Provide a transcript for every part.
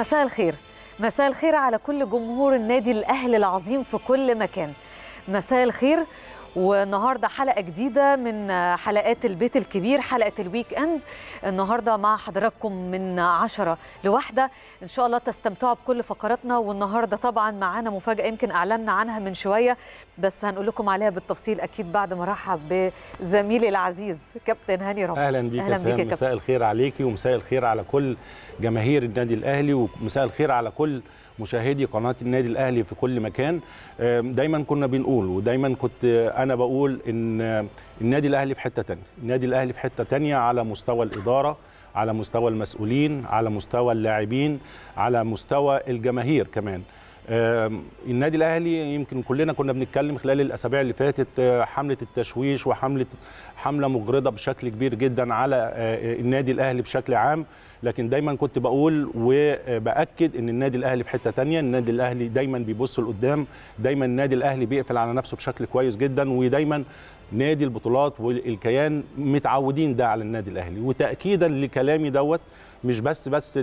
مساء الخير مساء الخير على كل جمهور النادي الاهلي العظيم في كل مكان مساء الخير والنهارده حلقه جديده من حلقات البيت الكبير حلقه الويك اند النهارده مع حضراتكم من عشرة لواحدة ان شاء الله تستمتعوا بكل فقراتنا والنهارده طبعا معانا مفاجاه يمكن اعلنا عنها من شويه بس هنقول لكم عليها بالتفصيل اكيد بعد ما ارحب بزميلي العزيز كابتن هاني رمزي اهلا بيك يا سهام مساء الخير عليكي ومساء الخير على كل جماهير النادي الاهلي ومساء الخير على كل مشاهدي قناه النادي الاهلي في كل مكان دايما كنا بنقول ودايما كنت انا بقول ان النادي الاهلي في حته تانية النادي الاهلي في حته تانية على مستوى الاداره على مستوى المسؤولين على مستوى اللاعبين على مستوى الجماهير كمان النادي الاهلي يمكن كلنا كنا بنتكلم خلال الاسابيع اللي فاتت حمله التشويش وحمله حمله مغرضه بشكل كبير جدا على النادي الاهلي بشكل عام لكن دايما كنت بقول وباكد ان النادي الاهلي في حته تانية النادي الاهلي دايما بيبص لقدام دايما النادي الاهلي بيقفل على نفسه بشكل كويس جدا ودايما نادي البطولات والكيان متعودين ده على النادي الاهلي وتاكيدا لكلامي دوت مش بس بس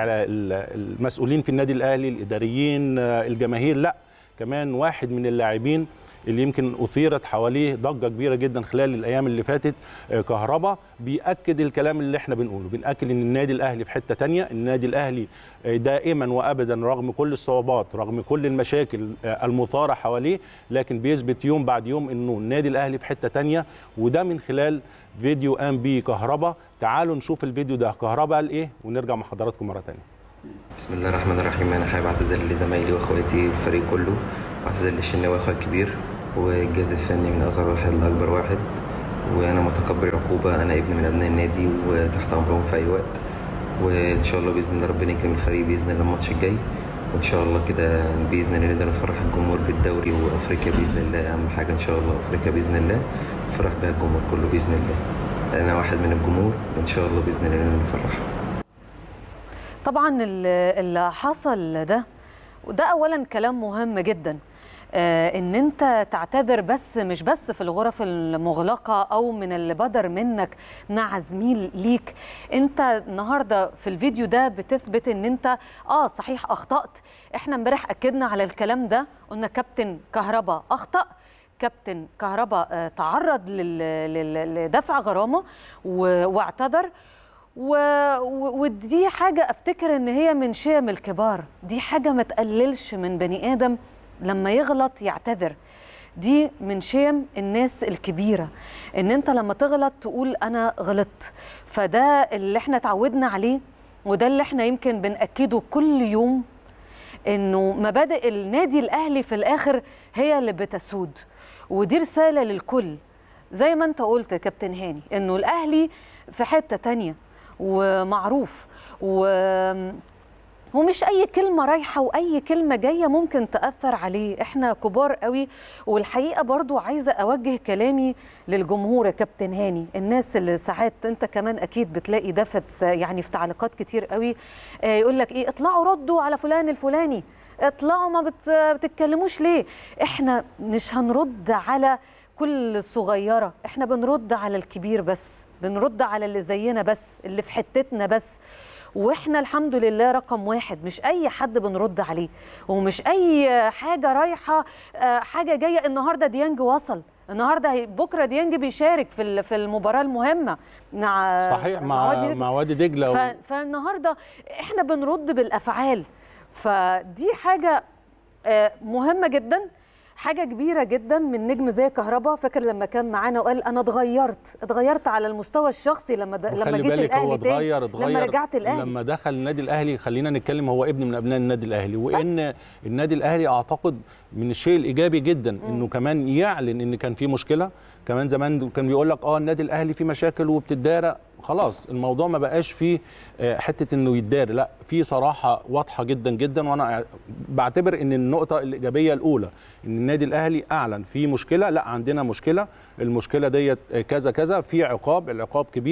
المسؤولين في النادي الاهلي الاداريين الجماهير لا كمان واحد من اللاعبين اللي يمكن اثيرت حواليه ضجه كبيره جدا خلال الايام اللي فاتت كهربا بياكد الكلام اللي احنا بنقوله بناكد ان النادي الاهلي في حته تانية النادي الاهلي دائما وابدا رغم كل الصعوبات رغم كل المشاكل المثاره حواليه لكن بيثبت يوم بعد يوم انه النادي الاهلي في حته تانية وده من خلال فيديو ام بي كهربا تعالوا نشوف الفيديو ده كهربا قال ايه ونرجع مع حضراتكم مره ثانيه بسم الله الرحمن الرحيم انا حابب اعتذر لزمايلي واخواتي والفريق كله واعتذر للشناوي اخويا الكبير والجهاز الفني من اصغر واحد لاكبر واحد وانا متقبل العقوبه انا ابن من ابناء النادي وتحت امرهم في اي وقت وان شاء الله باذن الله ربنا يكرم الفريق باذن الله الماتش الجاي وان شاء الله كده باذن الله نقدر نفرح الجمهور بالدوري وافريقيا باذن الله اهم حاجه ان شاء الله افريقيا باذن الله نفرح بها الجمهور كله باذن الله انا واحد من الجمهور ان شاء الله باذن الله نقدر نفرح طبعا اللي حصل ده وده اولا كلام مهم جدا آه ان انت تعتذر بس مش بس في الغرف المغلقه او من اللي بدر منك مع زميل ليك انت النهارده في الفيديو ده بتثبت ان انت اه صحيح اخطات احنا امبارح اكدنا على الكلام ده قلنا كابتن كهربا اخطا كابتن كهربا آه تعرض لدفع غرامه واعتذر و... ودي حاجة أفتكر إن هي من شيم الكبار دي حاجة ما تقللش من بني آدم لما يغلط يعتذر دي من شيم الناس الكبيرة إن أنت لما تغلط تقول أنا غلطت فده اللي احنا تعودنا عليه وده اللي احنا يمكن بنأكده كل يوم إنه مبادئ النادي الأهلي في الآخر هي اللي بتسود ودي رسالة للكل زي ما انت قلت يا كابتن هاني انه الاهلي في حته تانية ومعروف و ومش اي كلمه رايحه واي كلمه جايه ممكن تاثر عليه احنا كبار قوي والحقيقه برضو عايزه اوجه كلامي للجمهور يا كابتن هاني الناس اللي ساعات انت كمان اكيد بتلاقي ده يعني في تعليقات كتير قوي يقول لك ايه اطلعوا ردوا على فلان الفلاني اطلعوا ما بتتكلموش ليه احنا مش هنرد على كل صغيره احنا بنرد على الكبير بس بنرد على اللي زينا بس اللي في حتتنا بس واحنا الحمد لله رقم واحد مش اي حد بنرد عليه ومش اي حاجه رايحه حاجه جايه النهارده ديانج وصل النهارده بكره ديانج بيشارك في في المباراه المهمه مع صحيح مع وادي مع وادي دجله و... فالنهارده احنا بنرد بالافعال فدي حاجه مهمه جدا حاجه كبيره جدا من نجم زي كهربا فاكر لما كان معانا وقال انا اتغيرت اتغيرت على المستوى الشخصي لما د... لما جيت الاهلي هو اتغير اتغير لما رجعت الاهلي لما دخل النادي الاهلي خلينا نتكلم هو ابن من ابناء النادي الاهلي وان بس. النادي الاهلي اعتقد من الشيء الايجابي جدا م. انه كمان يعلن ان كان في مشكله كمان زمان كان بيقول لك اه النادي الاهلي فيه مشاكل وبتدارى خلاص الموضوع ما بقاش فيه حته انه يتدارى لا في صراحه واضحه جدا جدا وانا بعتبر ان النقطه الايجابيه الاولى ان النادي الاهلي اعلن في مشكله لا عندنا مشكله المشكله ديت كذا كذا في عقاب العقاب كبير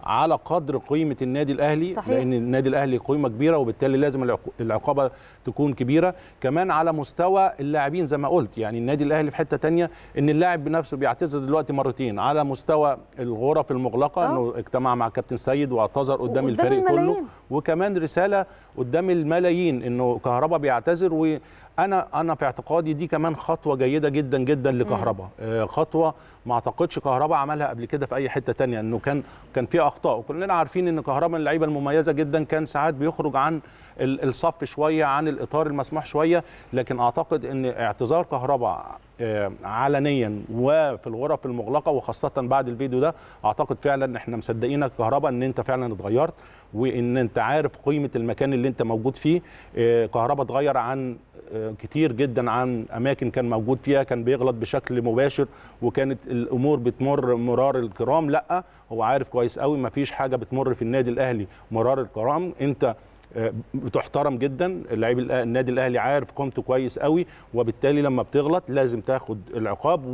على قدر قيمه النادي الاهلي صحيح. لان النادي الاهلي قيمه كبيره وبالتالي لازم العقو- العقابه تكون كبيره كمان على مستوى اللاعبين زي ما قلت يعني النادي الاهلي في حته تانية ان اللاعب بنفسه بيعتذر دلوقتي مرتين على مستوى الغرف المغلقه آه. انه اجتمع مع كابتن سيد واعتذر قدام وقدام الفريق كله الملايين. وكمان رساله قدام الملايين انه كهربا بيعتذر وانا انا في اعتقادي دي كمان خطوه جيده جدا جدا لكهربا آه، خطوه ما اعتقدش كهربا عملها قبل كده في اي حته تانية انه كان كان في اخطاء وكلنا عارفين ان كهربا من اللعيبه المميزه جدا كان ساعات بيخرج عن ال- الصف شويه عن الاطار المسموح شويه لكن اعتقد ان اعتذار كهربا آه، علنيا وفي الغرف المغلقه وخاصه بعد الفيديو ده اعتقد فعلا ان احنا مصدقينك كهربا ان انت فعلا اتغيرت وان انت عارف قيمه المكان اللي انت موجود فيه آه، كهربا اتغير عن آه، كتير جدا عن اماكن كان موجود فيها كان بيغلط بشكل مباشر وكانت الامور بتمر مرار الكرام لا هو عارف كويس قوي ما فيش حاجه بتمر في النادي الاهلي مرار الكرام انت آه، بتحترم جدا لعيب الأ- النادي الاهلي عارف قيمته كويس قوي وبالتالي لما بتغلط لازم تاخد العقاب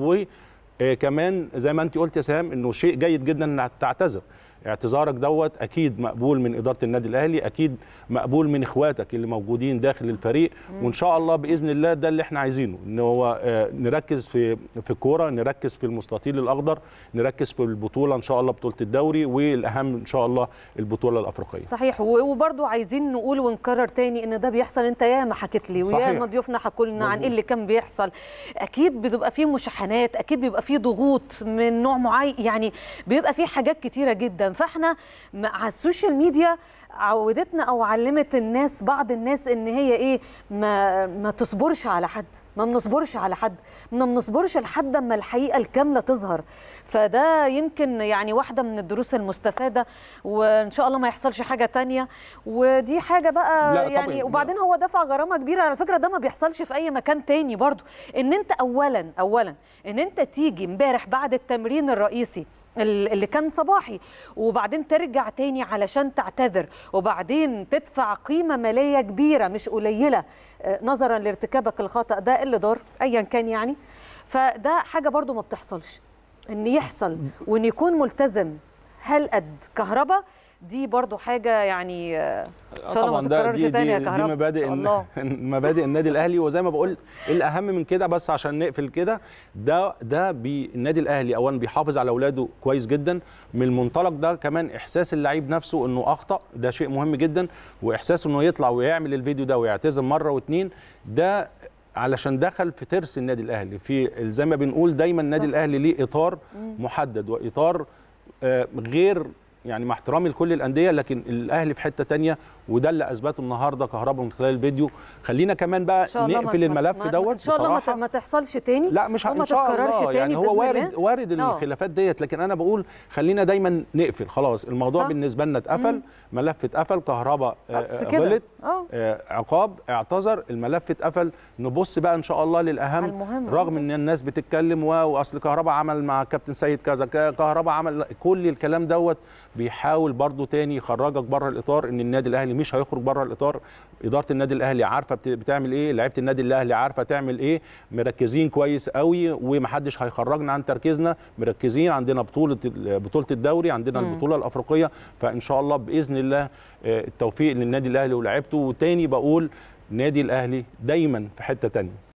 وكمان زي ما انت قلت يا سهام انه شيء جيد جدا انك تعتذر اعتذارك دوت اكيد مقبول من اداره النادي الاهلي اكيد مقبول من اخواتك اللي موجودين داخل الفريق وان شاء الله باذن الله ده اللي احنا عايزينه ان هو آه، نركز في في الكوره نركز في المستطيل الاخضر نركز في البطوله ان شاء الله بطوله الدوري والاهم ان شاء الله البطوله الافريقيه صحيح و- وبرضو عايزين نقول ونكرر تاني ان ده بيحصل انت ياما حكيت لي صحيح. وياما ضيوفنا حكوا لنا عن مظبوط. ايه اللي كان بيحصل اكيد بتبقى فيه مشاحنات اكيد بيبقى فيه ضغوط من نوع معين يعني بيبقى فيه حاجات كتيره جدا فاحنا م- على السوشيال ميديا عودتنا او علمت الناس بعض الناس ان هي ايه ما ما تصبرش على حد ما بنصبرش على حد ما بنصبرش لحد اما الحقيقه الكامله تظهر فده يمكن يعني واحده من الدروس المستفاده وان شاء الله ما يحصلش حاجه تانية ودي حاجه بقى لا يعني طبعاً. وبعدين هو دفع غرامه كبيره على فكره ده ما بيحصلش في اي مكان تاني برضو ان انت اولا اولا ان انت تيجي امبارح بعد التمرين الرئيسي ال- اللي كان صباحي وبعدين ترجع تاني علشان تعتذر وبعدين تدفع قيمة مالية كبيرة مش قليلة آه، نظرا لارتكابك الخطأ ده اللي دار أيا كان يعني فده حاجة برضو ما بتحصلش ان يحصل وان يكون ملتزم هل قد كهرباء دي برضو حاجة يعني آه، إن شاء الله ما طبعا ده تتكررش دي تاني يا دي, دي كهرباء مبادئ إن شاء الله. مبادئ النادي الاهلي وزي ما بقول الاهم من كده بس عشان نقفل كده ده ده بي النادي الاهلي اولا بيحافظ على اولاده كويس جدا من المنطلق ده كمان احساس اللعيب نفسه انه اخطا ده شيء مهم جدا واحساس انه يطلع ويعمل الفيديو ده ويعتذر مره واثنين ده علشان دخل في ترس النادي الاهلي في زي ما بنقول دايما النادي صح. الاهلي ليه اطار محدد واطار آه، غير يعني مع احترامي لكل الانديه لكن الاهلي في حته تانية وده اللي اثبته النهارده كهربا من خلال الفيديو خلينا كمان بقى إن شاء الله ما- نقفل ما- الملف ما- دوت ان شاء الله ما ت- بصراحة. ما تحصلش تاني لا مش ه- وما ان شاء تتكررش الله تاني يعني هو بإذن وارد الله. وارد آه. الخلافات ديت لكن انا بقول خلينا دايما نقفل خلاص الموضوع صح. بالنسبه لنا اتقفل ملف اتقفل كهربا آه، بس آه، كده. غلط اه آه، عقاب اعتذر الملف اتقفل نبص بقى ان شاء الله للاهم على المهم. رغم ان الناس بتتكلم و- واصل كهربا عمل مع كابتن سيد كذا ك- كهربا عمل لا، كل الكلام دوت بيحاول برضو تاني يخرجك بره الاطار ان النادي الاهلي مش هيخرج بره الاطار اداره النادي الاهلي عارفه بت- بتعمل ايه لعيبه النادي الاهلي عارفه تعمل ايه مركزين كويس قوي ومحدش هيخرجنا عن تركيزنا مركزين عندنا بطوله ال- بطوله الدوري عندنا مم. البطوله الافريقيه فان شاء الله باذن الله آه، التوفيق للنادي الاهلي ولاعيبته وتاني بقول النادي الاهلي دايما في حته تانية